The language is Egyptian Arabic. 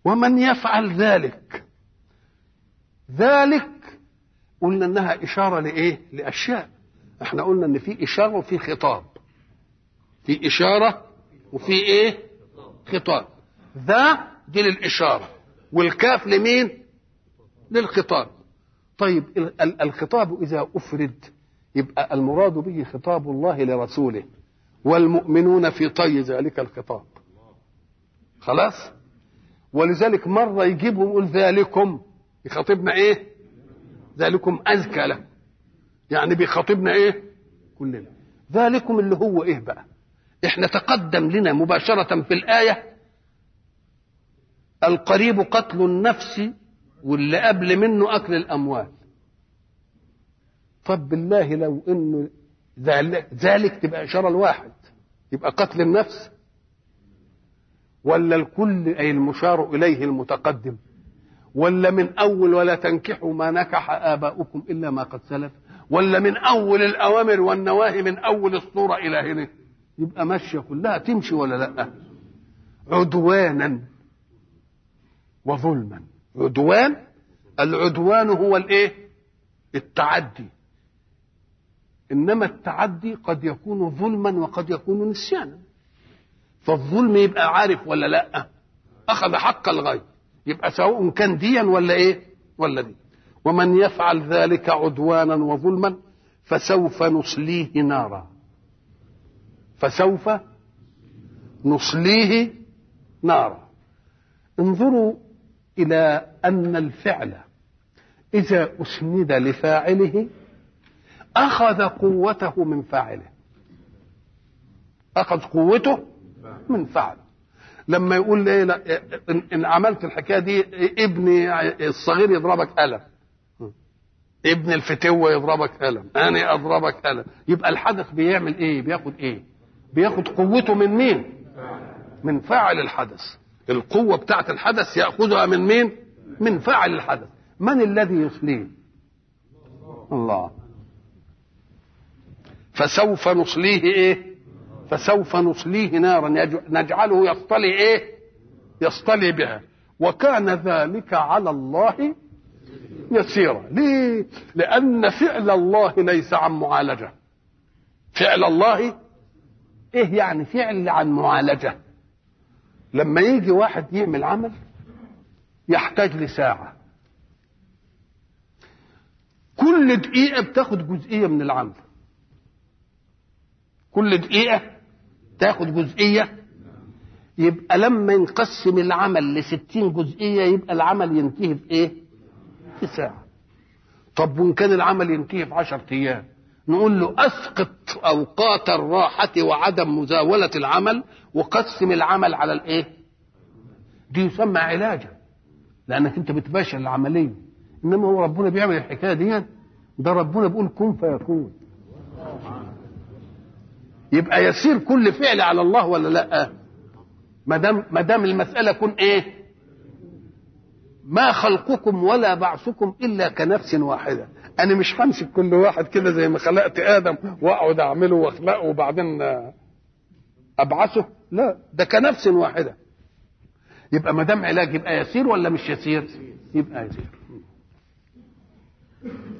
ومن يفعل ذلك ذلك قلنا انها اشاره لايه لاشياء احنا قلنا ان في اشاره وفي خطاب في اشاره وفي ايه خطاب ذا دي للاشاره والكاف لمين للخطاب طيب الخطاب اذا افرد يبقى المراد به خطاب الله لرسوله والمؤمنون في طي ذلك الخطاب خلاص ولذلك مرة يجيبهم يقول ذلكم يخاطبنا ايه ذلكم أزكى لكم يعني بيخاطبنا ايه كلنا ذلكم اللي هو ايه بقى احنا تقدم لنا مباشرة في الآية القريب قتل النفس واللي قبل منه أكل الأموال طب بالله لو انه ذلك تبقى اشاره لواحد يبقى قتل النفس ولا الكل اي المشار اليه المتقدم ولا من اول ولا تنكحوا ما نكح اباؤكم الا ما قد سلف ولا من اول الاوامر والنواهي من اول الصوره الى هنا يبقى ماشيه كلها تمشي ولا لا عدوانا وظلما عدوان العدوان هو الايه التعدي انما التعدي قد يكون ظلما وقد يكون نسيانا فالظلم يبقى عارف ولا لا اخذ حق الغير يبقى سواء كان ديا ولا ايه ولا دي ومن يفعل ذلك عدوانا وظلما فسوف نصليه نارا فسوف نصليه نارا انظروا الى ان الفعل اذا اسند لفاعله أخذ قوته من فاعله أخذ قوته من فاعله لما يقول لي لا إن عملت الحكاية دي ابني الصغير يضربك قلم ابن الفتوة يضربك قلم أنا أضربك قلم يبقى الحدث بيعمل إيه بياخد إيه بياخد قوته من مين من فاعل الحدث القوة بتاعت الحدث يأخذها من مين من فاعل الحدث من الذي يصليه الله فسوف نصليه ايه فسوف نصليه نارا نجعله يصطلي ايه يصطلي بها وكان ذلك على الله يسيرا ليه لان فعل الله ليس عن معالجه فعل الله ايه يعني فعل عن معالجه لما يجي واحد يعمل عمل يحتاج لساعه كل دقيقه بتاخد جزئيه من العمل كل دقيقة تاخد جزئية يبقى لما ينقسم العمل لستين جزئية يبقى العمل ينتهي في ايه في ساعة طب وان كان العمل ينتهي في عشرة ايام نقول له اسقط اوقات الراحة وعدم مزاولة العمل وقسم العمل على الايه دي يسمى علاجا لانك انت بتباشر العملية انما هو ربنا بيعمل الحكاية دي ده ربنا بيقول كن فيكون يبقى يسير كل فعل على الله ولا لا ما دام ما دام المساله كن ايه ما خلقكم ولا بعثكم الا كنفس واحده انا مش همسك كل واحد كده زي ما خلقت ادم واقعد اعمله واخلقه وبعدين ابعثه لا ده كنفس واحده يبقى ما دام علاج يبقى يسير ولا مش يسير يبقى يسير